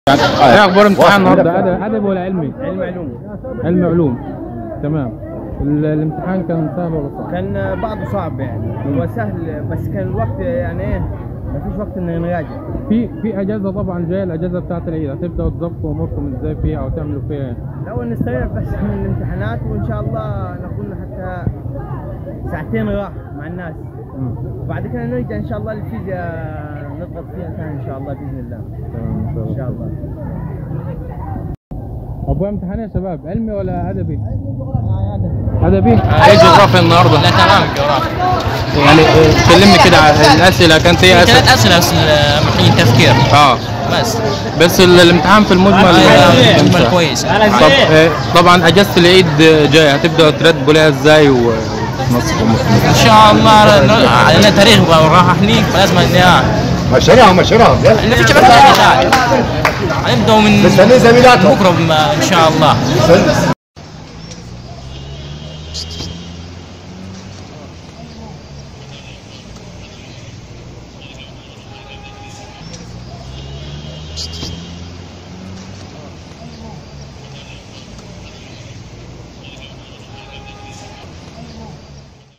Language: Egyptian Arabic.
ايه اخبار امتحان النهارده ادب ادب ولا علمي؟ علم علوم علم علوم تمام ال- الامتحان كان سهل ولا صعب؟ كان بعضه صعب يعني هو سهل بس كان الوقت يعني ايه ما فيش وقت ان نراجع في في اجازه طبعا جايه الاجازه بتاعت العيد هتبداوا تظبطوا اموركم ازاي فيها او تعملوا فيها ايه؟ الاول نستريح بس من الامتحانات وان شاء الله نكون حتى ساعتين راحه مع الناس مم. وبعد كده نرجع ان شاء الله للفيزياء نضغط فيها ثاني ان شاء الله باذن الله تمام ان شاء ان شاء الله الله ابو امتحان يا شباب علمي ولا ادبي؟ آه، ادبي؟ ايه جغرافيا النهارده؟ لا تمام الجغرافيا يعني آه، كلمني كده عن الاسئله كانت ايه ثلاث اسئله؟ اسئله بس محتاجين تفكير اه بس بس ال- الامتحان في المجمل آه، كان مجمل سهل. كويس طب آه، طبعا اجازه العيد جايه هتبداوا ترتبوا لها ازاي وتنظموا اموركم ان شاء الله ن- علينا تاريخ وراح هنيك فلازم ان مشاريعهم مشاريعهم يلا ان في شباب ثاني هنبداوا من مستني زميلاتهم بكره بم- ان شاء الله استنى. Thank